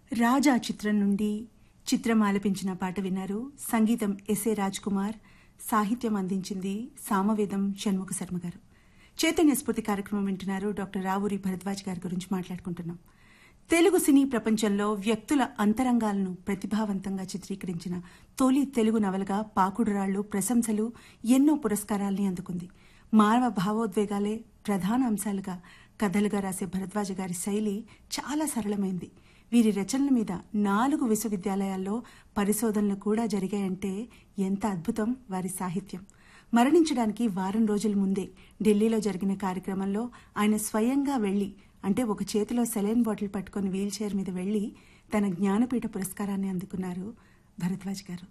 రాజా చిత్రం నుండి చిత్రం ఆలపించిన పాట విన్నారు సంగీతం ఎస్ఏ రాజ్ కుమార్ సాహిత్యం అందించింది సామవేదం షణ్ముఖ శర్మ గారు చైతన్య స్ఫూర్తి కార్యక్రమం వింటున్నారు డాక్టర్ రావూరి భరద్వాజ్ గారి గురించి మాట్లాడుకుంటున్నాం తెలుగు సినీ ప్రపంచంలో వ్యక్తుల అంతరంగాలను ప్రతిభావంతంగా చిత్రీకరించిన తొలి తెలుగు నవలగా పాకుడురాళ్లు ప్రశంసలు ఎన్నో పురస్కారాల్ని అందుకుంది మానవ భావోద్వేగాలే ప్రధాన అంశాలుగా కథలుగా రాసే భరద్వాజ గారి శైలి చాలా సరళమైంది వీరి రచనల మీద నాలుగు విశ్వవిద్యాలయాల్లో పరిశోధనలు కూడా జరిగాయంటే ఎంత అద్భుతం వారి సాహిత్యం మరణించడానికి వారం రోజుల ముందే ఢిల్లీలో జరిగిన కార్యక్రమంలో ఆయన స్వయంగా వెళ్లి అంటే ఒక చేతిలో సెలైన్ బాటిల్ పట్టుకొని వీల్ చైర్ మీద వెళ్లి తన జ్ఞానపీఠ పురస్కారాన్ని అందుకున్నారు భరద్వాజ్ గారు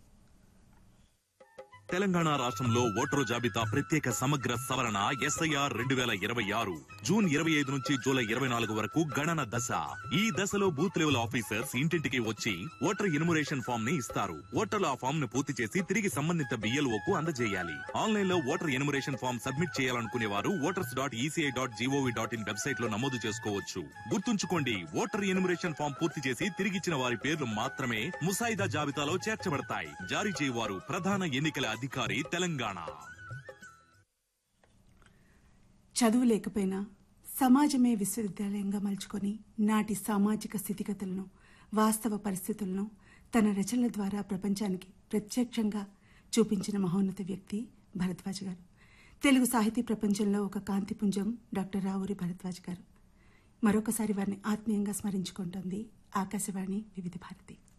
తెలంగాణ రాష్ట్రంలో ఓటరు జాబితా ప్రత్యేక సమగ్ర సవరణ ఎస్ఐఆర్ రెండు వేల ఇరవై ఆరు జూన్ ఇరవై ఐదు నుంచి జూలై ఇరవై నాలుగు వరకు గణన దశ ఈ దశలో బూత్ లెవెల్ ఆఫీసర్స్ ఇంటింటికి వచ్చి ఓటర్ ఇనుమరేషన్ ఫామ్ ని ఇస్తారు ఓటర్లు ఆ ఫామ్ ను పూర్తి చేసి తిరిగి సంబంధిత బిఎల్ఓ కు అందజేయాలి ఆన్లైన్ లో ఓటర్ ఎనుమరేషన్ ఫామ్ సబ్మిట్ చేయాలనుకునే వారు voters dot ECI dot GOV dot in website లో నమోదు చేసుకోవచ్చు గుర్తుంచుకోండి ఓటర్ ఎనుమరేషన్ ఫామ్ పూర్తి చేసి తిరిగిచ్చిన వారి పేర్లు మాత్రమే ముసాయిదా జాబితాలో చేర్చబడతాయి జారీ చేయవారు ప్రధాన ఎన్నికల అధికారి తెలంగాణ చదువు లేకపోయినా సమాజమే విశ్వవిద్యాలయంగా మలుచుకొని నాటి సామాజిక స్థితిగతులను వాస్తవ పరిస్థితులను తన రచనల ద్వారా ప్రపంచానికి ప్రత్యక్షంగా చూపించిన మహోన్నత వ్యక్తి భరద్వాజ్ గారు తెలుగు సాహితీ ప్రపంచంలో ఒక కాంతిపుంజం డాక్టర్ రావూరి భరద్వాజ్ గారు మరొకసారి వారిని ఆత్మీయంగా స్మరించుకుంటోంది ఆకాశవాణి వివిధ భారతి